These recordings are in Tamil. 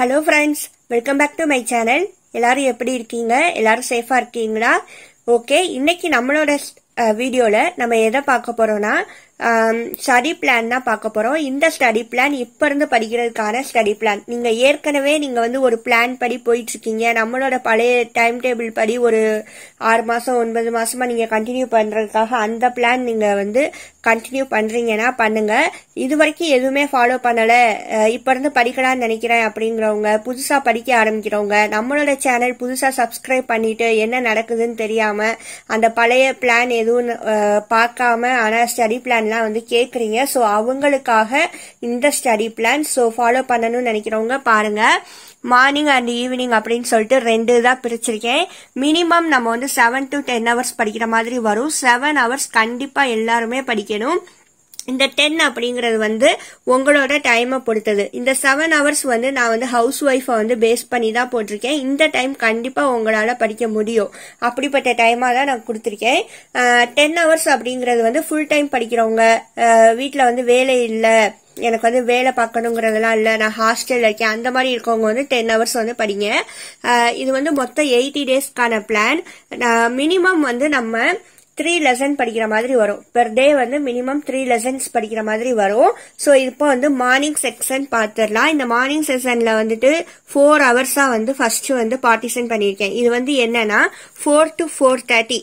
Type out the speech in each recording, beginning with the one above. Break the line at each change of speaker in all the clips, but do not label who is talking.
hello friends welcome back to my channel எல்லாரும் எப்படி இருக்கீங்க எல்லாரும் சேஃபா இருக்கீங்களா ஓகே இன்னைக்கு நம்மளோட வீடியோல நம்ம எதை பார்க்க போறோம்னா ஸ்டடி பிளான் தான் பார்க்க போறோம் இந்த ஸ்டடி பிளான் இப்ப இருந்து படிக்கிறதுக்கான ஸ்டடி பிளான் நீங்க ஏற்கனவே நீங்க வந்து ஒரு பிளான் படி போயிட்டு இருக்கீங்க நம்மளோட பழைய டைம் டேபிள் படி ஒரு ஆறு மாசம் ஒன்பது மாசமா நீங்க கண்டினியூ பண்றதுக்காக அந்த பிளான் நீங்க வந்து கண்டினியூ பண்றீங்கன்னா பண்ணுங்க இது வரைக்கும் எதுவுமே ஃபாலோ பண்ணல அஹ் இப்ப இருந்து படிக்கலாம்னு நினைக்கிறேன் அப்படிங்கிறவங்க புதுசா படிக்க ஆரம்பிக்கிறவங்க நம்மளோட சேனல் புதுசா சப்ஸ்கிரைப் பண்ணிட்டு என்ன நடக்குதுன்னு தெரியாம அந்த பழைய பிளான் எதுவும் அஹ், பார்க்காம ஆனா ஸ்டடி பிளான்லாம் வந்து கேக்குறீங்க ஸோ அவங்களுக்காக இந்த ஸ்டடி பிளான் ஸோ ஃபாலோ பண்ணணும்னு நினைக்கிறவங்க பாருங்க மார்னிங் அண்ட் ஈவினிங் அப்படின்னு சொல்லிட்டு ரெண்டு தான் பிரிச்சிருக்கேன் மினிமம் நம்ம வந்து செவன் டு டென் ஹவர்ஸ் படிக்கிற மாதிரி வரும் செவன் ஹவர்ஸ் கண்டிப்பா எல்லாருமே படிக்கணும் இந்த டென் அப்படிங்கிறது வந்து உங்களோட டைமை பொறுத்தது இந்த செவன் ஹவர்ஸ் வந்து நான் வந்து ஹவுஸ் ஒய்ஃபை வந்து பேஸ் பண்ணி தான் போட்டிருக்கேன் இந்த டைம் கண்டிப்பா உங்களால படிக்க முடியும் அப்படிப்பட்ட டைமா தான் நான் கொடுத்துருக்கேன் டென் ஹவர்ஸ் அப்படிங்கிறது வந்து ஃபுல் டைம் படிக்கிறவங்க வீட்டில் வந்து வேலை இல்லை எனக்கு வந்து வேலை பார்க்கணுங்கிறதெல்லாம் இல்லை நான் ஹாஸ்டல்ல இருக்கேன் அந்த மாதிரி இருக்கவங்க வந்து டென் ஹவர்ஸ் வந்து படிங்க அஹ் இது வந்து மொத்தம் எயிட்டி டேஸ்க்கான பிளான் மினிமம் வந்து நம்ம த்ரீ லெசன் படிக்கிற மாதிரி வரும் பெர் டே வந்து மினிமம் த்ரீ லெசன்ஸ் படிக்கிற மாதிரி வரும் ஸோ இப்போ வந்து மார்னிங் செக்ஷன் பார்த்துடலாம் இந்த மார்னிங் செக்ஷன்ல வந்துட்டு ஃபோர் ஹவர்ஸா வந்து ஃபர்ஸ்ட் வந்து பார்ட்டிசன் பண்ணியிருக்கேன் இது வந்து என்னன்னா ஃபோர் டு ஃபோர் தேர்ட்டி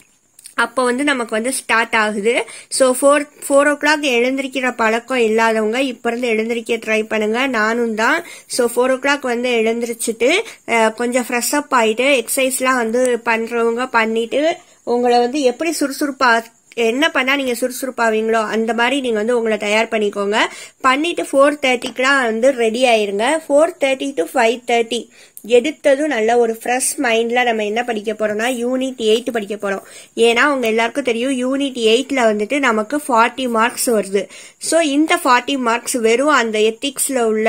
அப்போ வந்து நமக்கு வந்து ஸ்டார்ட் ஆகுது so four four o'clock எழுந்திருக்கிற பழக்கம் இல்லாதவங்க இப்போ இருந்து எழுந்திருக்க ட்ரை பண்ணுங்க நானும் தான் ஸோ ஃபோர் ஓ கிளாக் வந்து எழுந்திரிச்சிட்டு அஹ், கொஞ்சம் ஃப்ரெஷ் அப் ஆயிட்டு எக்ஸசைஸ்லாம் வந்து பண்றவங்க பண்ணிட்டு உங்களை வந்து எப்படி சுறுசுறுப்பா என்ன பண்ணா நீங்க சுறுசுறுப்பாவீங்களோ அந்த மாதிரி நீங்க வந்து உங்களை தயார் பண்ணிக்கோங்க பண்ணிட்டு ஃபோர் தேர்ட்டிக்கெலாம் வந்து ரெடி ஆயிருங்க four thirty to five thirty எடுத்ததும் நல்ல ஒரு ஃப்ரெஷ் மைண்ட்ல நம்ம என்ன படிக்க போறோம்னா யூனிட் எயிட் படிக்க போறோம் ஏன்னா உங்க எல்லாருக்கும் தெரியும் யூனிட் எயிட்ல வந்துட்டு நமக்கு ஃபார்ட்டி மார்க்ஸ் வருது ஸோ இந்த ஃபார்ட்டி மார்க்ஸ் வெறும் அந்த எத்திக்ஸ்ல உள்ள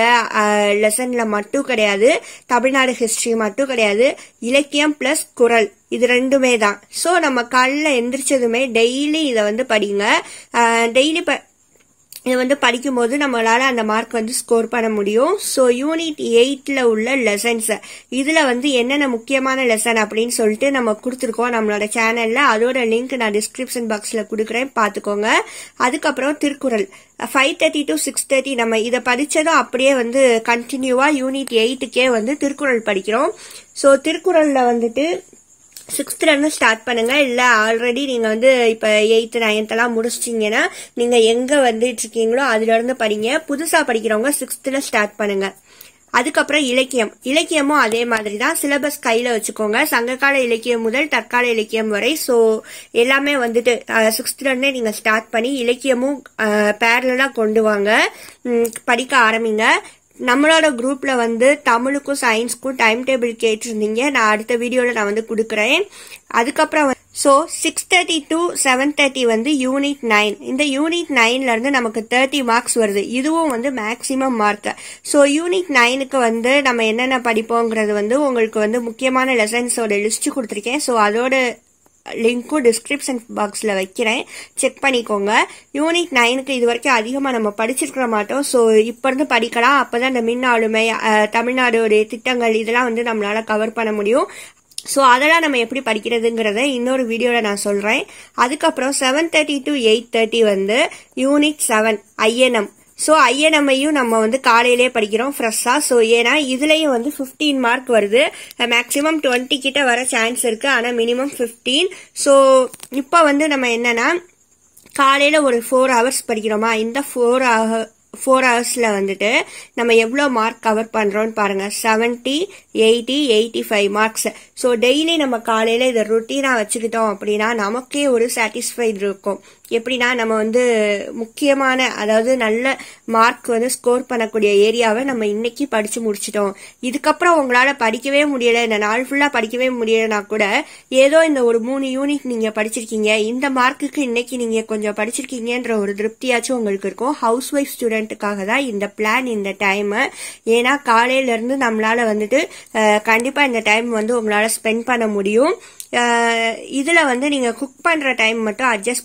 லெசன்ல மட்டும் கிடையாது தமிழ்நாடு ஹிஸ்டரி மட்டும் கிடையாது இலக்கியம் பிளஸ் குரல் இது ரெண்டுமே தான் ஸோ நம்ம காலைல எந்திரிச்சதுமே டெய்லி இதை வந்து படிங்க டெய்லி ப இது வந்து படிக்கும்போது நம்மளால அந்த மார்க் வந்து ஸ்கோர் பண்ண முடியும் ஸோ யூனிட் எயிட்ல உள்ள லெசன்ஸ் இதுல வந்து என்னென்ன முக்கியமான லெசன் அப்படின்னு சொல்லிட்டு நம்ம கொடுத்துருக்கோம் நம்மளோட சேனல்ல அதோட லிங்க் நான் டிஸ்கிரிப்ஷன் பாக்ஸ்ல கொடுக்குறேன் பார்த்துக்கோங்க அதுக்கப்புறம் Thirukkural five thirty to six thirty நம்ம இதை படிச்சதும் அப்படியே வந்து கண்டினியூவா யூனிட் எயிட்டுக்கே வந்து திருக்குறள் படிக்கிறோம் ஸோ திருக்குறள்ல வந்துட்டு சிக்ஸ்த்ல இருந்து ஸ்டார்ட் பண்ணுங்க இல்ல ஆல்ரெடி நீங்க வந்து இப்ப எயித்து நைன்த் எல்லாம் முடிச்சிட்டீங்கன்னா நீங்க எங்க வந்துட்டு இருக்கீங்களோ அதுல இருந்து படிங்க புதுசா படிக்கிறவங்க சிக்ஸ்த்ல ஸ்டார்ட் பண்ணுங்க அதுக்கப்புறம் இலக்கியம் இலக்கியமும் அதே மாதிரி தான் சிலபஸ் கையில வச்சுக்கோங்க சங்ககால இலக்கியம் முதல் தற்கால இலக்கியம் வரை ஸோ எல்லாமே வந்துட்டு சிக்ஸ்த்ல இருந்தே நீங்க ஸ்டார்ட் பண்ணி இலக்கியமும் பேரலா கொண்டு வாங்க உம், படிக்க ஆரம்பிங்க நம்மளோட குரூப்ல வந்து தமிழுக்கும் சயின்ஸ்க்கும் டைம் டேபிள் கேட்டிருந்தீங்க நான் அடுத்த வீடியோல நான் வந்து கொடுக்குறேன் அதுக்கப்புறம் so six thirty to seven thirty வந்து யூனிட் நைன் இந்த யூனிட் நைன்ல இருந்து நமக்கு தேர்ட்டி மார்க்ஸ் வருது இதுவும் வந்து மேக்ஸிமம் மார்க் ஸோ யூனிட் நைனுக்கு வந்து நம்ம என்னென்ன படிப்போங்கிறது வந்து உங்களுக்கு வந்து முக்கியமான லெசன்ஸோட லிஸ்ட் கொடுத்துருக்கேன் ஸோ அதோட லிங்க்கும் டிஸ்கிரிப்ஷன் பாக்ஸில் வைக்கிறேன் செக் பண்ணிக்கோங்க யூனிட் நைனுக்கு இது வரைக்கும் அதிகமாக நம்ம படிச்சிருக்கிற மாட்டோம் ஸோ இப்போ இருந்து படிக்கலாம் அப்போ தான் இந்த மின் ஆளுமை அஹ், தமிழ்நாடுடைய திட்டங்கள் இதெல்லாம் வந்து நம்மளால கவர் பண்ண முடியும் ஸோ அதெல்லாம் நம்ம எப்படி படிக்கிறதுங்கிறத இன்னொரு வீடியோவில் நான் சொல்கிறேன் அதுக்கப்புறம் seven thirty to eight thirty வந்து யூனிட் செவன் ஐஎன்எம் ஸோ ஐஎன்எம்ஐயும் நம்ம வந்து காலையிலே படிக்கிறோம் ஃப்ரெஷ்ஷாக ஸோ ஏன்னா இதுலேயும் வந்து ஃபிஃப்டீன் மார்க் வருது மேக்ஸிமம் டுவெண்ட்டி கிட்ட வர சான்ஸ் இருக்கு ஆனால் மினிமம் ஃபிஃப்டீன் ஸோ இப்போ வந்து நம்ம என்னன்னா காலையில் ஒரு ஃபோர் ஹவர்ஸ் படிக்கிறோமா இந்த ஃபோர் ஃபோர் ஹவர்ஸில் வந்துட்டு நம்ம எவ்வளோ மார்க் கவர் பண்ணுறோம்னு பாருங்கள் seventy eighty eighty five marks so daily நம்ம காலையில் இதை ருட்டீனாக வச்சுக்கிட்டோம் அப்படின்னா நமக்கே ஒரு சாட்டிஸ்ஃபைடு இருக்கும் எப்படின்னா நம்ம வந்து முக்கியமான அதாவது நல்ல மார்க் வந்து ஸ்கோர் பண்ணக்கூடிய ஏரியாவை நம்ம இன்னைக்கு படிச்சு முடிச்சிட்டோம் இதுக்கப்புறம் உங்களால படிக்கவே முடியல இந்த நாள் ஃபுல்லா படிக்கவே முடியலனா கூட ஏதோ இந்த ஒரு மூணு யூனிட் நீங்க படிச்சிருக்கீங்க இந்த மார்க்குக்கு இன்னைக்கு நீங்க கொஞ்சம் படிச்சிருக்கீங்கன்ற ஒரு திருப்தியாச்சும் உங்களுக்கு இருக்கும் ஹவுஸ் ஒய்ஃப் ஸ்டூடெண்ட்டுக்காக தான் இந்த பிளான் இந்த டைம் ஏன்னா காலையில இருந்து நம்மளால வந்துட்டு அஹ், கண்டிப்பா இந்த டைம் வந்து உங்களால ஸ்பெண்ட் பண்ண முடியும் அஹ், இதுல வந்து நீங்க குக் பண்ற டைம் மட்டும் அட்ஜஸ்ட் பண்ணிக்கோங்க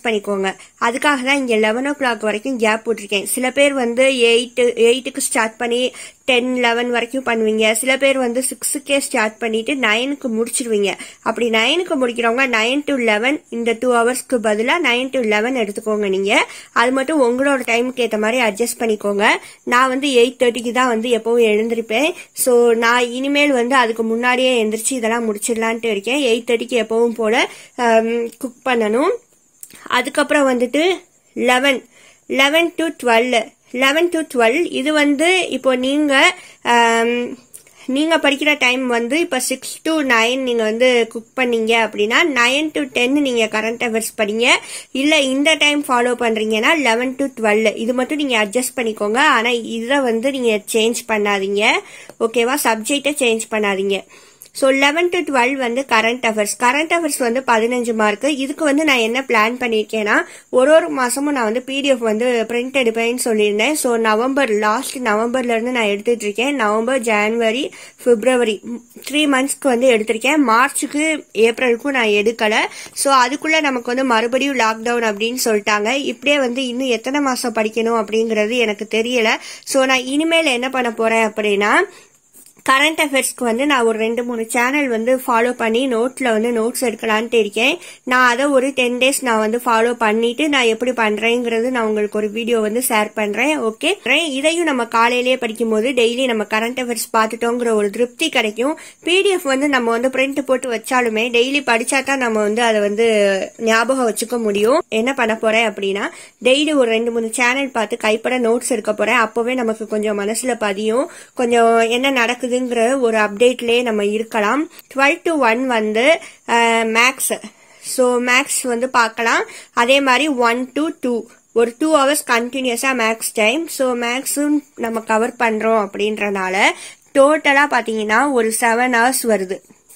அதுக்காக தான் இங்கே லெவன் ஓ கிளாக் வரைக்கும் கேப் போட்டிருக்கேன் சில பேர் வந்து எயிட்டு எயிட்டுக்கு ஸ்டார்ட் பண்ணி டென் லெவன் வரைக்கும் பண்ணுவீங்க சில பேர் வந்து சிக்ஸுக்கே ஸ்டார்ட் பண்ணிட்டு நைனுக்கு முடிச்சிருவீங்க அப்படி நைனுக்கு முடிக்கிறவங்க நைன் டு லெவன் இந்த டூ ஹவர்ஸ்க்கு பதிலாக நைன் டு லெவன் எடுத்துக்கோங்க நீங்கள் அது மட்டும் உங்களோட டைமுக்கு ஏற்ற மாதிரி அட்ஜஸ்ட் பண்ணிக்கோங்க நான் வந்து எயிட் தேர்ட்டிக்கு தான் வந்து எப்பவும் எழுந்திருப்பேன் ஸோ நான் இனிமேல் வந்து அதுக்கு முன்னாடியே எந்திரிச்சு இதெல்லாம் முடிச்சிடலான்ட்டு இருக்கேன் எயிட் தேர்ட்டிக்கு எப்பவும் போல குக் பண்ணணும் அதுக்கப்புறம் வந்துட்டு eleven eleven to twelve eleven to twelve இது வந்து இப்போ நீங்கள் நீங்கள் படிக்கிற டைம் வந்து இப்போ சிக்ஸ் டு நைன் நீங்கள் வந்து குக் பண்ணீங்க அப்படின்னா நைன் டு டென் நீங்கள் கரண்ட் அவர்ஸ் படிங்க இல்லை இந்த டைம் ஃபாலோ பண்ணுறீங்கன்னா லெவன் டு டுவெல் இது மட்டும் நீங்கள் அட்ஜஸ்ட் பண்ணிக்கோங்க ஆனால் இதை வந்து நீங்கள் சேஞ்ச் பண்ணாதீங்க ஓகேவா சப்ஜெக்டை சேஞ்ச் பண்ணாதீங்க ஸோ லெவன் டு டுவெல் வந்து கரண்ட் அஃபேர்ஸ் கரண்ட் அஃபேர்ஸ் வந்து பதினஞ்சு மார்க் இதுக்கு வந்து நான் என்ன பிளான் பண்ணியிருக்கேன்னா ஒரு ஒரு மாசமும் நான் வந்து பிடிஎஃப் வந்து பிரிண்ட் எடுப்பேன்னு சொல்லியிருந்தேன் ஸோ நவம்பர் லாஸ்ட் நவம்பர்ல இருந்து நான் எடுத்துட்டு இருக்கேன் நவம்பர் ஜான்வரி பிப்ரவரி த்ரீ மந்த்ஸ்க்கு வந்து எடுத்திருக்கேன் மார்ச்சுக்கு ஏப்ரலுக்கும் நான் எடுக்கல ஸோ அதுக்குள்ள நமக்கு வந்து மறுபடியும் லாக்டவுன் அப்படின்னு சொல்லிட்டாங்க இப்படியே வந்து இன்னும் எத்தனை மாசம் படிக்கணும் அப்படிங்கிறது எனக்கு தெரியல ஸோ நான் இனிமேல் என்ன பண்ண போறேன் அப்படின்னா கரண்ட் அஃபேர்ஸ்க்கு வந்து நான் ஒரு ரெண்டு மூணு சேனல் வந்து ஃபாலோ பண்ணி நோட்டில் வந்து நோட்ஸ் எடுக்கலான்ட்டு இருக்கேன் நான் அதை ஒரு டென் டேஸ் நான் வந்து ஃபாலோ பண்ணிட்டு நான் எப்படி பண்ணுறேங்கிறது நான் உங்களுக்கு ஒரு வீடியோ வந்து ஷேர் பண்ணுறேன் ஓகே இதையும் நம்ம காலையிலேயே படிக்கும் போது டெய்லி நம்ம கரண்ட் அஃபேர்ஸ் பார்த்துட்டோங்கிற ஒரு திருப்தி கிடைக்கும் பிடிஎஃப் வந்து நம்ம வந்து பிரிண்ட் போட்டு வச்சாலுமே டெய்லி படிச்சா தான் நம்ம வந்து அதை வந்து ஞாபகம் வச்சுக்க முடியும் என்ன பண்ண போறேன் அப்படின்னா டெய்லி ஒரு ரெண்டு மூணு சேனல் பார்த்து கைப்பட நோட்ஸ் எடுக்க போறேன் அப்போவே நமக்கு கொஞ்சம் மனசுல பதியும் கொஞ்சம் என்ன நடக்குது இருக்குதுங்கிற ஒரு அப்டேட்லேயே நம்ம இருக்கலாம் டுவெல் டு ஒன் வந்து மேக்ஸ் ஸோ மேக்ஸ் வந்து பார்க்கலாம் அதே மாதிரி ஒன் டு டூ ஒரு டூ ஹவர்ஸ் கண்டினியூஸாக மேக்ஸ் டைம் ஸோ மேக்ஸும் நம்ம கவர் பண்ணுறோம் அப்படின்றனால டோட்டலாக பார்த்தீங்கன்னா ஒரு செவன் ஹவர்ஸ் வருது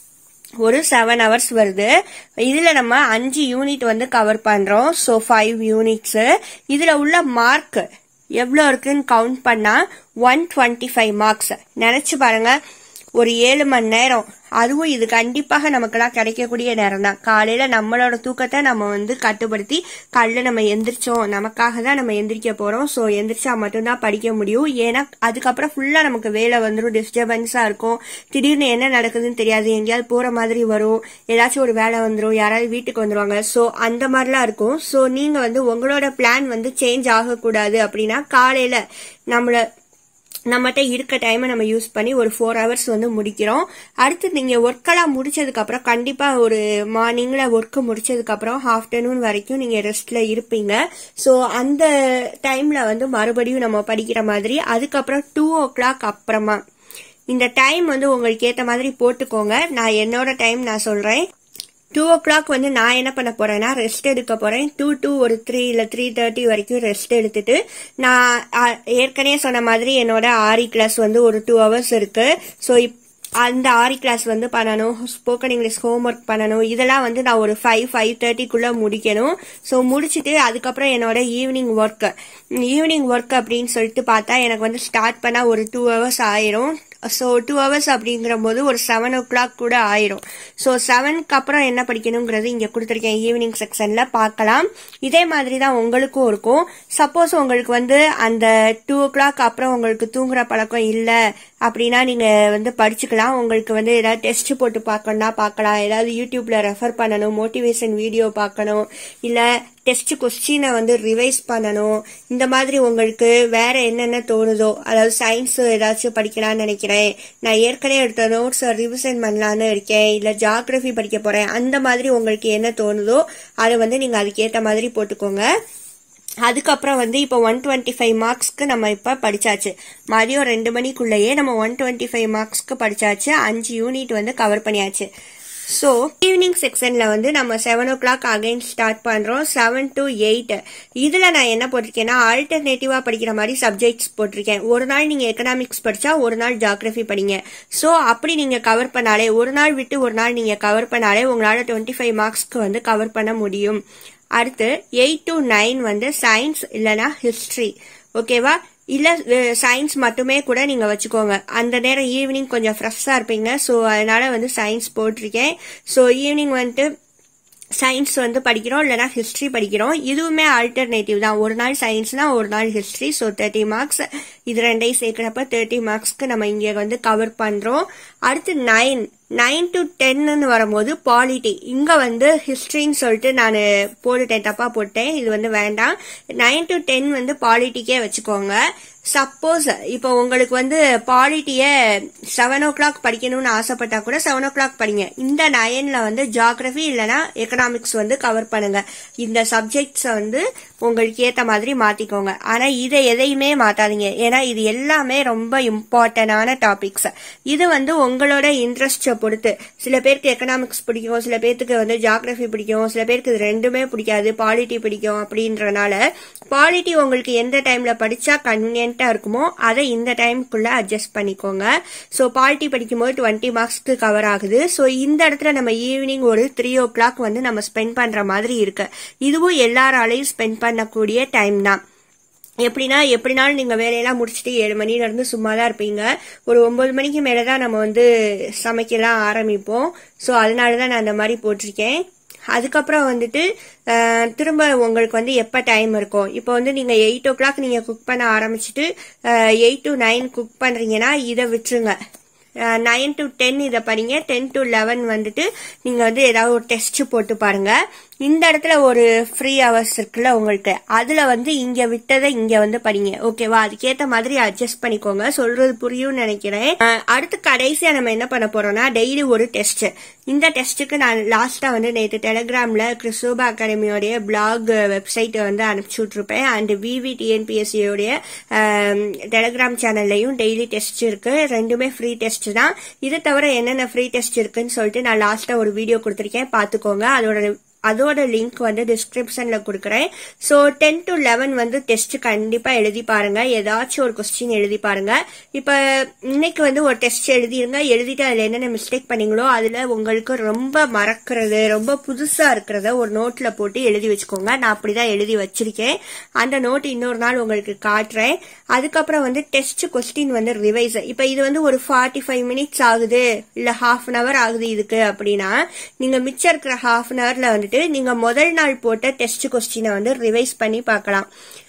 ஒரு செவன் ஹவர்ஸ் வருது இதில் நம்ம அஞ்சு யூனிட் வந்து கவர் பண்ணுறோம் ஸோ ஃபைவ் யூனிட்ஸு இதில் உள்ள மார்க் எவ்வளோ இருக்குன்னு கவுண்ட் பண்ணால் ஒன் டுவெண்ட்டி ஃபைவ் மார்க்ஸ் நினச்சி பாருங்க ஒரு ஏழு மணி நேரம் அதுவும் இது கண்டிப்பாக நமக்கெல்லாம் கிடைக்கக்கூடிய நேரம் தான் காலையில் நம்மளோட தூக்கத்தை நம்ம வந்து கட்டுப்படுத்தி காலையில் நம்ம எந்திரிச்சோம் நமக்காக தான் நம்ம எந்திரிக்க போகிறோம் ஸோ எந்திரிச்சா மட்டும்தான் படிக்க முடியும் ஏன்னா அதுக்கப்புறம் ஃபுல்லாக நமக்கு வேலை வந்துடும் டிஸ்டர்பன்ஸாக இருக்கும் திடீர்னு என்ன நடக்குதுன்னு தெரியாது எங்கேயாவது போகிற மாதிரி வரும் ஏதாச்சும் ஒரு வேலை வந்துடும் யாராவது வீட்டுக்கு வந்துடுவாங்க ஸோ அந்த மாதிரிலாம் இருக்கும் ஸோ நீங்கள் வந்து உங்களோட பிளான் வந்து சேஞ்ச் ஆகக்கூடாது அப்படின்னா காலையில் நம்மளை நம்மகிட்ட இருக்க டைமை நம்ம யூஸ் பண்ணி ஒரு ஃபோர் ஹவர்ஸ் வந்து முடிக்கிறோம் அடுத்து நீங்கள் ஒர்க்கெல்லாம் முடிச்சதுக்கப்புறம் கண்டிப்பாக ஒரு மார்னிங்கில் ஒர்க்கு முடிச்சதுக்கப்புறம் ஆஃப்டர்நூன் வரைக்கும் நீங்கள் ரெஸ்ட்டில் இருப்பீங்க ஸோ அந்த டைமில் வந்து மறுபடியும் நம்ம படிக்கிற மாதிரி அதுக்கப்புறம் டூ ஓ கிளாக் அப்புறமா இந்த டைம் வந்து உங்களுக்கு ஏற்ற மாதிரி போட்டுக்கோங்க நான் என்னோட டைம் நான் சொல்கிறேன் டூ ஓ கிளாக் வந்து நான் என்ன பண்ண போறேன்னா ரெஸ்ட் எடுக்க போறேன் டூ டூ ஒரு த்ரீ இல்லை த்ரீ தேர்ட்டி வரைக்கும் ரெஸ்ட் எடுத்துட்டு நான் ஏற்கனவே சொன்ன மாதிரி என்னோட ஆரி கிளாஸ் வந்து ஒரு டூ ஹவர்ஸ் இருக்கு ஸோ இப் அந்த ஆரி கிளாஸ் வந்து பண்ணணும் ஸ்போக்கன் இங்கிலீஷ் ஹோம் ஒர்க் பண்ணணும் இதெல்லாம் வந்து நான் ஒரு ஃபைவ் ஃபைவ் தேர்ட்டிக்குள்ளே முடிக்கணும் ஸோ முடிச்சுட்டு அதுக்கப்புறம் என்னோட ஈவினிங் ஒர்க் ஈவினிங் ஒர்க் அப்படின்னு சொல்லிட்டு பார்த்தா எனக்கு வந்து ஸ்டார்ட் பண்ணால் ஒரு டூ ஹவர்ஸ் ஆயிரும் ஸோ டூ ஹவர்ஸ் அப்படிங்கிற போது ஒரு செவன் ஓ கிளாக் கூட ஆயிரும் ஸோ செவனுக்கு அப்புறம் என்ன படிக்கணுங்கிறது இங்கே கொடுத்துருக்கேன் ஈவினிங் செக்ஷனில் பார்க்கலாம் இதே மாதிரி தான் உங்களுக்கும் இருக்கும் சப்போஸ் உங்களுக்கு வந்து அந்த டூ ஓ கிளாக் அப்புறம் உங்களுக்கு தூங்குற பழக்கம் இல்லை அப்படின்னா நீங்கள் வந்து படிச்சுக்கலாம் உங்களுக்கு வந்து ஏதாவது டெஸ்ட் போட்டு பார்க்கணும்னா பார்க்கலாம் ஏதாவது யூடியூப்ல ரெஃபர் பண்ணணும் மோட்டிவேஷன் வீடியோ பார்க்கணும் இல்லை டெஸ்ட் கொஸ்டினை வந்து ரிவைஸ் பண்ணணும் இந்த மாதிரி உங்களுக்கு வேற என்னென்ன தோணுதோ அதாவது சயின்ஸ் ஏதாச்சும் படிக்கலாம்னு நினைக்கிறேன் நான் ஏற்கனவே எடுத்த நோட்ஸ் ரிவிஷன் பண்ணலான்னு இருக்கேன் இல்லை ஜாகிரபி படிக்க போறேன் அந்த மாதிரி உங்களுக்கு என்ன தோணுதோ அதை வந்து நீங்கள் அதுக்கேற்ற மாதிரி போட்டுக்கோங்க அதுக்கப்புறம் வந்து இப்போ ஒன் டுவெண்ட்டி ஃபைவ் மார்க்ஸ்க்கு நம்ம இப்போ படிச்சாச்சு மதியம் ரெண்டு மணிக்குள்ளேயே நம்ம ஒன் டுவெண்ட்டி ஃபைவ் மார்க்ஸ்க்கு படிச்சாச்சு அஞ்சு யூனிட் வந்து கவர் பண்ணியாச்சு ஸோ ஈவினிங் செக்ஷனில் வந்து நம்ம seven o'clock again start பண்ணுறோம் செவன் டு எயிட் இதில் நான் என்ன போட்டிருக்கேன்னா ஆல்டர்னேட்டிவாக படிக்கிற மாதிரி சப்ஜெக்ட்ஸ் போட்டிருக்கேன் ஒரு நாள் நீங்கள் எக்கனாமிக்ஸ் படித்தா ஒரு நாள் ஜாகிரபி படிங்க ஸோ அப்படி நீங்கள் கவர் பண்ணாலே ஒரு நாள் விட்டு ஒரு நாள் நீங்கள் கவர் பண்ணாலே உங்களால் டுவெண்ட்டி ஃபைவ் மார்க்ஸ்க்கு வந்து கவர் பண்ண முடியும் அடுத்து எயிட் டு நைன் வந்து சயின்ஸ் இல்லைனா ஹிஸ்ட்ரி ஓகேவா இல்லை சயின்ஸ் மட்டுமே கூட நீங்கள் வச்சுக்கோங்க அந்த நேரம் ஈவினிங் கொஞ்சம் ஃப்ரெஷ்ஷாக இருப்பீங்க ஸோ அதனால வந்து சயின்ஸ் போட்டிருக்கேன் ஸோ ஈவினிங் வந்துட்டு சயின்ஸ் வந்து படிக்கிறோம் இல்லைனா ஹிஸ்ட்ரி படிக்கிறோம் இதுவுமே ஆல்டர்னேட்டிவ் தான் ஒரு நாள் சயின்ஸ்னா ஒரு நாள் ஹிஸ்ட்ரி ஸோ தேர்ட்டி மார்க்ஸ் இது ரெண்டையும் சேர்க்கிறப்ப தேர்ட்டி மார்க்ஸ்க்கு நம்ம இங்கே வந்து கவர் பண்ணுறோம் அடுத்து நைன் நைன் டு டென்னு வரும்போது பாலிட்டி இங்கே வந்து ஹிஸ்ட்ரின்னு சொல்லிட்டு நான் போட்டுட்டேன் தப்பாக போட்டேன் இது வந்து வேண்டாம் நைன் டு டென் வந்து பாலிட்டிக்கே வச்சுக்கோங்க சப்போஸ் இப்போ உங்களுக்கு வந்து பாலிட்டியை செவன் ஓ கிளாக் படிக்கணும்னு ஆசைப்பட்டா கூட செவன் ஓ கிளாக் படிங்க இந்த நயன்ல வந்து ஜியாகிரபி இல்லைனா எக்கனாமிக்ஸ் வந்து கவர் பண்ணுங்க இந்த சப்ஜெக்ட்ஸை வந்து உங்களுக்கு ஏற்ற மாதிரி மாத்திக்கோங்க ஆனா இதை எதையுமே மாத்தாதீங்க ஏன்னா இது எல்லாமே ரொம்ப இம்பார்ட்டன்டான டாபிக்ஸ் இது வந்து உங்களோட இன்ட்ரெஸ்டை பொறுத்து சில பேருக்கு எக்கனாமிக்ஸ் பிடிக்கும் சில பேருக்கு வந்து ஜியாகிரபி பிடிக்கும் சில பேருக்கு இது ரெண்டுமே பிடிக்காது பாலிட்டி பிடிக்கும் அப்படின்றனால பாலிட்டி உங்களுக்கு எந்த டைம்ல படிச்சா கன்வீனியன்ட்டா இருக்குமோ அதை இந்த டைமுக்குள்ள அட்ஜஸ்ட் பண்ணிக்கோங்க ஸோ பாலிட்டி படிக்கும்போது டுவெண்ட்டி மார்க்ஸ்க்கு கவர் ஆகுது ஸோ இந்த இடத்துல நம்ம ஈவினிங் ஒரு த்ரீ ஓ கிளாக் வந்து நம்ம ஸ்பெண்ட் பண்ற மாதிரி இருக்கு இதுவும் எல்லாராலையும் ஸ்பெண்ட் பண்ணக்கூடிய டைம் தான் எப்படின்னா எப்படினாலும் நீங்கள் வேலையெல்லாம் முடிச்சுட்டு ஏழு மணில இருந்து சும்மா தான் இருப்பீங்க ஒரு ஒன்பது மணிக்கு மேலே தான் நம்ம வந்து சமைக்கலாம் ஆரம்பிப்போம் ஸோ அதனால தான் நான் அந்த மாதிரி போட்டிருக்கேன் அதுக்கப்புறம் வந்துட்டு அஹ், திரும்ப உங்களுக்கு வந்து எப்போ டைம் இருக்கும் இப்போ வந்து நீங்கள் எயிட் ஓ கிளாக் நீங்கள் குக் பண்ண ஆரம்பிச்சுட்டு எயிட் டு நைன் குக் பண்ணுறீங்கன்னா இதை விட்டுருங்க நைன் டு டென் இதை படிங்க டென் டு லெவன் வந்துட்டு நீங்கள் வந்து ஏதாவது ஒரு டெஸ்ட் போட்டு பாருங்க இந்த இடத்துல ஒரு ஃப்ரீ ஹவர்ஸ் இருக்குல்ல உங்களுக்கு அதில் வந்து இங்கே விட்டதை இங்கே வந்து படிங்க ஓகேவா அதுக்கேற்ற மாதிரி அட்ஜஸ்ட் பண்ணிக்கோங்க சொல்றது புரியும்னு நினைக்கிறேன் அஹ், அடுத்து கடைசியாக நம்ம என்ன பண்ண போறோம்னா டெய்லி ஒரு டெஸ்ட் இந்த டெஸ்ட்டுக்கு நான் லாஸ்ட்டாக வந்து நேற்று டெலிகிராமில் கிறிஸ்தோபா அகாடமியோடைய பிளாக் வெப்சைட்டை வந்து அனுப்பிச்சி விட்ருப்பேன் அண்ட் விவி டிஎன்பிஎஸ்சியோடைய டெலிகிராம் சேனல்லையும் டெய்லி டெஸ்ட் இருக்கு ரெண்டுமே ஃப்ரீ டெஸ்ட் தான் இது தவிர என்னென்ன ஃப்ரீ டெஸ்ட் இருக்குன்னு சொல்லிட்டு நான் லாஸ்ட்டாக ஒரு வீடியோ கொடுத்துருக்கேன் பார்த்துக்கோங்க அதோட அதோட லிங்க் வந்து டிஸ்கிரிப்ஷன்ல கொடுக்குறேன் ஸோ டென் டு லெவன் வந்து டெஸ்ட் கண்டிப்பா எழுதி பாருங்க ஏதாச்சும் ஒரு கொஸ்டின் எழுதி பாருங்க இப்போ இன்னைக்கு வந்து ஒரு டெஸ்ட் எழுதிருங்க எழுதிட்டு அதில் என்னென்ன மிஸ்டேக் பண்ணீங்களோ அதில் உங்களுக்கு ரொம்ப மறக்கிறது ரொம்ப புதுசா இருக்கிறத ஒரு நோட்ல போட்டு எழுதி வச்சுக்கோங்க நான் அப்படிதான் எழுதி வச்சிருக்கேன் அந்த நோட் இன்னொரு நாள் உங்களுக்கு காட்டுறேன் அதுக்கப்புறம் வந்து டெஸ்ட் கொஸ்டின் வந்து ரிவைஸ் இப்போ இது வந்து ஒரு ஃபார்ட்டி ஃபைவ் மினிட்ஸ் ஆகுது இல்லை ஹாஃப் அன் ஹவர் ஆகுது இதுக்கு அப்படின்னா நீங்க மிச்சம் இருக்கிற ஹாஃப் அன் ஹவர்ல வந்துட்டு நீங்க முதல் நாள் போட்ட டெஸ்ட் கொஸ்டினை வந்து ரிவைஸ் பண்ணி பார்க்கலாம்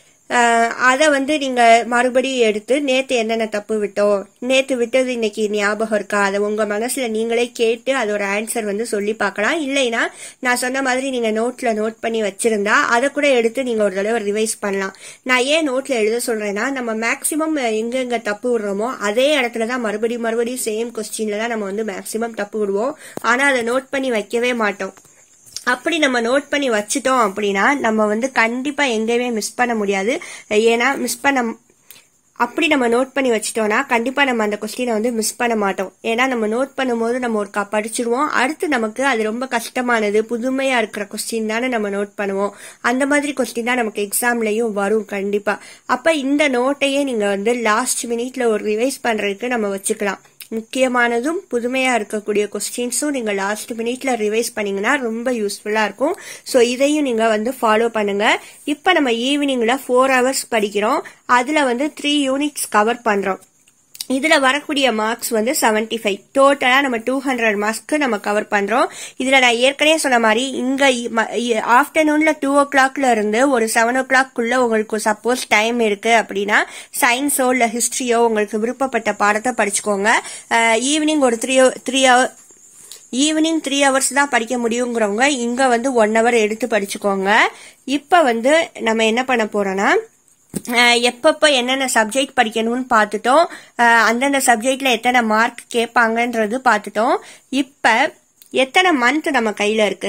அதை வந்து நீங்க மறுபடியும் எடுத்து நேத்து என்னென்ன தப்பு விட்டோம் நேத்து விட்டது இன்னைக்கு ஞாபகம் இருக்கா அதை உங்க மனசுல நீங்களே கேட்டு அதோட ஆன்சர் வந்து சொல்லி பார்க்கலாம் இல்லைன்னா நான் சொன்ன மாதிரி நீங்க நோட்ல நோட் பண்ணி வச்சிருந்தா அதை கூட எடுத்து நீங்க ஒரு தடவை ரிவைஸ் பண்ணலாம் நான் ஏன் நோட்ல எழுத சொல்றேன்னா நம்ம மேக்சிமம் எங்கெங்க தப்பு விடுறோமோ அதே இடத்துல தான் மறுபடியும் மறுபடியும் சேம் கொஸ்டின்ல தான் நம்ம வந்து மேக்சிமம் தப்பு விடுவோம் ஆனா அதை நோட் பண்ணி வைக்கவே மாட்டோம் அப்படி நம்ம நோட் பண்ணி வச்சுட்டோம் அப்படின்னா நம்ம வந்து கண்டிப்பா எங்கேயுமே மிஸ் பண்ண முடியாது ஏன்னா மிஸ் பண்ண அப்படி நம்ம நோட் பண்ணி வச்சிட்டோம்னா கண்டிப்பா நம்ம அந்த கொஸ்டினை வந்து மிஸ் பண்ண மாட்டோம் ஏன்னா நம்ம நோட் பண்ணும்போது நம்ம ஒரு கா படிச்சிருவோம் அடுத்து நமக்கு அது ரொம்ப கஷ்டமானது புதுமையா இருக்கிற கொஸ்டின் தானே நம்ம நோட் பண்ணுவோம் அந்த மாதிரி கொஸ்டின் தான் நமக்கு எக்ஸாம்லயும் வரும் கண்டிப்பா அப்ப இந்த நோட்டையே நீங்க வந்து லாஸ்ட் மினிட்ல ஒரு ரிவைஸ் பண்றதுக்கு நம்ம வச்சுக்கலாம் முக்கியமானதும் புதுமையா இருக்கக்கூடிய கொஸ்டின்ஸும் நீங்க லாஸ்ட் மினிட்ல ரிவைஸ் பண்ணீங்கன்னா ரொம்ப யூஸ்ஃபுல்லா இருக்கும் ஸோ இதையும் நீங்க வந்து ஃபாலோ பண்ணுங்க இப்ப நம்ம ஈவினிங்ல ஃபோர் ஹவர்ஸ் படிக்கிறோம் அதுல வந்து த்ரீ யூனிட்ஸ் கவர் பண்றோம் இதுல வரக்கூடிய மார்க்ஸ் வந்து 75 ஃபைவ் டோட்டலா நம்ம டூ ஹண்ட்ரட் மார்க்ஸ்க்கு நம்ம கவர் பண்றோம் இதுல நான் ஏற்கனவே சொன்ன மாதிரி இங்க ஆஃப்டர்நூன்ல டூ ஓ கிளாக்ல இருந்து ஒரு செவன் ஓ கிளாக்குள்ள உங்களுக்கு சப்போஸ் டைம் இருக்கு அப்படின்னா சயின்ஸோ இல்ல ஹிஸ்டரியோ உங்களுக்கு விருப்பப்பட்ட பாடத்தை படிச்சுக்கோங்க ஈவினிங் ஒரு three three hour evening three hours தான் படிக்க முடியுங்கிறவங்க இங்க வந்து ஒன் ஹவர் எடுத்து படிச்சுக்கோங்க இப்ப வந்து நம்ம என்ன பண்ண போறோம்னா அஹ் எப்பப்போ என்னென்ன சப்ஜெக்ட் படிக்கணும்னு பார்த்துட்டோம் அஹ் அந்தந்த சப்ஜெக்ட்ல எத்தனை மார்க் கேட்பாங்கன்றது பார்த்துட்டோம் இப்ப எத்தனை மந்த் நம்ம கையில இருக்கு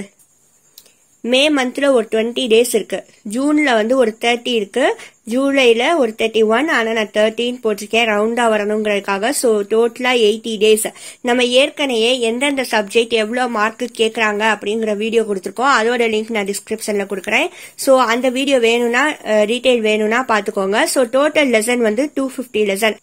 மே மந்த்ல ஒரு டுவெண்ட்டி டேஸ் இருக்கு ஜூன்ல வந்து ஒரு தேர்ட்டி இருக்கு ஜூலைல ஒரு தேர்ட்டி ஒன் ஆனா நான் தேர்ட்டின் போட்டிருக்கேன் ரவுண்டா வரணுங்கிறதுக்காக ஸோ டோட்டலா எயிட்டி டேஸ் நம்ம ஏற்கனவே எந்தெந்த சப்ஜெக்ட் எவ்வளோ மார்க் கேட்குறாங்க அப்படிங்கிற வீடியோ கொடுத்துருக்கோம் அதோட லிங்க் நான் டிஸ்கிரிப்ஷன்ல கொடுக்குறேன் ஸோ அந்த வீடியோ வேணும்னா டீட்டெயில் வேணும்னா பார்த்துக்கோங்க ஸோ டோட்டல் லெசன் வந்து டூ ஃபிஃப்டி லெசன்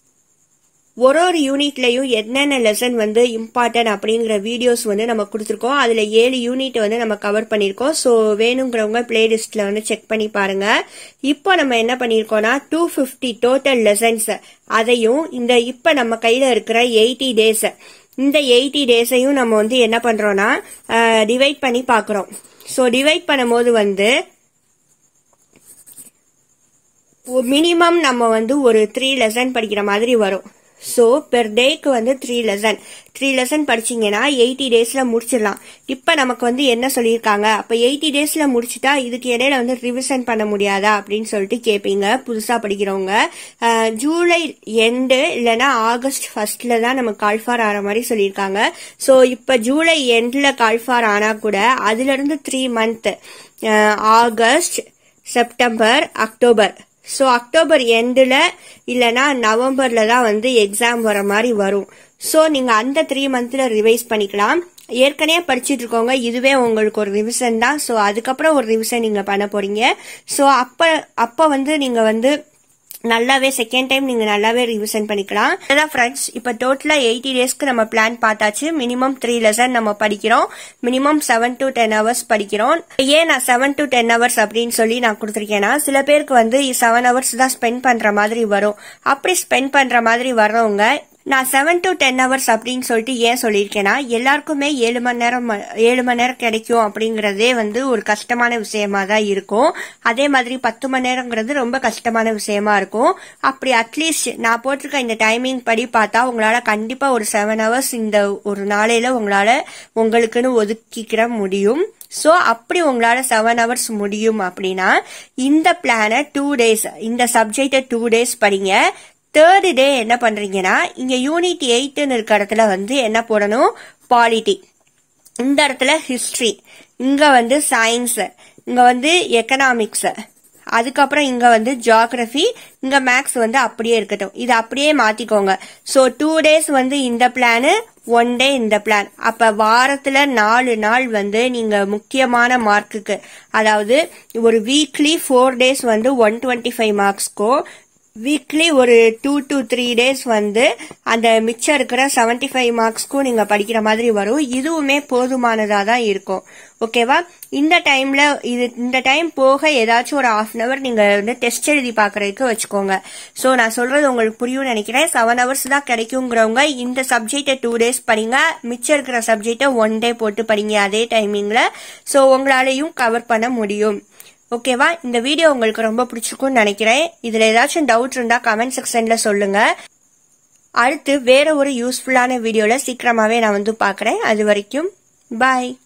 ஒரு ஒரு யூனிட்லயும் என்னென்ன லெசன் வந்து இம்பார்ட்டன்ட் அப்படிங்கிற வீடியோஸ் வந்து நம்ம கொடுத்துருக்கோம் அதுல ஏழு யூனிட் வந்து நம்ம கவர் பண்ணியிருக்கோம் ஸோ வேணுங்கிறவங்க பிளேலிஸ்ட்ல வந்து செக் பண்ணி பாருங்க இப்போ நம்ம என்ன பண்ணியிருக்கோம்னா டூ ஃபிஃப்டி டோட்டல் லெசன்ஸ் அதையும் இந்த இப்ப நம்ம கையில இருக்கிற எயிட்டி டேஸ் இந்த எயிட்டி டேஸையும் நம்ம வந்து என்ன பண்றோம்னா டிவைட் பண்ணி பார்க்குறோம் ஸோ டிவைட் பண்ணும்போது வந்து மினிமம் நம்ம வந்து ஒரு த்ரீ லெசன் படிக்கிற மாதிரி வரும் ஸோ பெர் டேக்கு வந்து த்ரீ லெசன் த்ரீ லெசன் படிச்சீங்கன்னா எயிட்டி டேஸ்ல முடிச்சிடலாம் இப்போ நமக்கு வந்து என்ன சொல்லியிருக்காங்க அப்போ எயிட்டி டேஸ்ல முடிச்சுட்டா இதுக்கு இடையில வந்து ரிவிஷன் பண்ண முடியாதா அப்படின்னு சொல்லிட்டு கேட்பீங்க புதுசாக படிக்கிறவங்க அஹ், ஜூலை எண்டு இல்லைன்னா ஆகஸ்ட் ஃபர்ஸ்ட்ல தான் நமக்கு கால்ஃபார் ஆகிற மாதிரி சொல்லியிருக்காங்க ஸோ இப்போ ஜூலை எண்டில் கால்ஃபார் ஆனால் கூட அதுல இருந்து three month August September October so October எண்டில் இல்லைன்னா நவம்பரில் தான் வந்து எக்ஸாம் வர மாதிரி வரும் ஸோ நீங்கள் அந்த த்ரீ மந்த்தில் ரிவைஸ் பண்ணிக்கலாம் ஏற்கனவே படிச்சுட்டு இருக்கவங்க இதுவே உங்களுக்கு ஒரு ரிவிஷன் தான் ஸோ அதுக்கப்புறம் ஒரு ரிவிஷன் நீங்கள் பண்ண போறீங்க ஸோ அப்போ அப்போ வந்து நீங்கள் வந்து நல்லாவே செகண்ட் டைம் நீங்க நல்லாவே ரிவிஷன் பண்ணிக்கலாம் அதான் ஃப்ரெண்ட்ஸ் இப்போ டோட்டலா எயிட்டி டேஸ்க்கு நம்ம பிளான் பார்த்தாச்சு மினிமம் த்ரீ லெசன் நம்ம படிக்கிறோம் minimum seven to ten hours படிக்கிறோம் ஏன் நான் செவன் டு டென் ஹவர்ஸ் அப்படின்னு சொல்லி நான் கொடுத்துருக்கேன்னா சில பேருக்கு வந்து செவன் ஹவர்ஸ் தான் ஸ்பெண்ட் பண்ற மாதிரி வரும் அப்படி ஸ்பெண்ட் பண்ற மாதிரி வர்றவங்க நான் செவன் டு டென் ஹவர்ஸ் அப்படின்னு சொல்லிட்டு ஏன் சொல்லியிருக்கேன்னா எல்லாருக்குமே ஏழு மணி நேரம் ம- ஏழு மணி நேரம் கிடைக்கும் அப்படிங்கறதே வந்து ஒரு கஷ்டமான விஷயமா தான் இருக்கும் அதே மாதிரி பத்து மணி நேரங்கிறது ரொம்ப கஷ்டமான விஷயமா இருக்கும் அப்படி அட்லீஸ்ட் நான் போட்டிருக்க இந்த டைமிங் படி பார்த்தா உங்களால கண்டிப்பா ஒரு செவன் ஹவர்ஸ் இந்த ஒரு நாளையில உங்களால உங்களுக்குன்னு ஒதுக்கிக்கிற முடியும் ஸோ அப்படி உங்களால செவன் ஹவர்ஸ் முடியும் அப்படின்னா இந்த பிளானை டூ டேஸ் இந்த சப்ஜெக்டை டூ டேஸ் படிங்க தேர்டு டே என்ன பண்றீங்கன்னா இங்க யூனிட் எயிட்னு இருக்க இடத்துல வந்து என்ன போடணும் பாலிட்டி இந்த இடத்துல ஹிஸ்டரி இங்க வந்து சயின்ஸ் இங்க வந்து எக்கனாமிக்ஸ் அதுக்கப்புறம் இங்க வந்து ஜியாகிரபி இங்க மேக்ஸ் வந்து அப்படியே இருக்கட்டும் இது அப்படியே மாத்திக்கோங்க ஸோ டூ டேஸ் வந்து இந்த பிளானு ஒன் டே இந்த பிளான் அப்ப வாரத்துல நாலு நாள் வந்து நீங்க முக்கியமான மார்க்குக்கு அதாவது ஒரு வீக்லி ஃபோர் டேஸ் வந்து ஒன் டுவெண்ட்டி ஃபைவ் மார்க்ஸ்க்கும் வீக்லி ஒரு டூ டு த்ரீ டேஸ் வந்து அந்த மிச்சம் இருக்கிற 75 ஃபைவ் மார்க்ஸ்க்கும் நீங்க படிக்கிற மாதிரி வரும் இதுவுமே போதுமானதா தான் இருக்கும் ஓகேவா இந்த டைம்ல இது இந்த டைம் போக ஏதாச்சும் ஒரு ஹாஃப் அன் அவர் நீங்க வந்து டெஸ்ட் எழுதி பாக்குறதுக்கு வச்சுக்கோங்க ஸோ நான் சொல்றது உங்களுக்கு புரியும் நினைக்கிறேன் செவன் ஹவர்ஸ் தான் கிடைக்குங்கிறவங்க இந்த சப்ஜெக்டை டூ டேஸ் படிங்க மிச்சம் இருக்கிற சப்ஜெக்டை ஒன் டே போட்டு படிங்க அதே டைமிங்ல ஸோ உங்களாலையும் கவர் பண்ண முடியும் ஓகேவா இந்த வீடியோ உங்களுக்கு ரொம்ப பிடிச்சிருக்கும்னு நினைக்கிறேன் இதுல ஏதாச்சும் டவுட் இருந்தா கமெண்ட் செக்ஷன்ல சொல்லுங்க அடுத்து வேற ஒரு யூஸ்ஃபுல்லான வீடியோல சீக்கிரமாவே நான் வந்து பார்க்கறேன் அது வரைக்கும் பாய்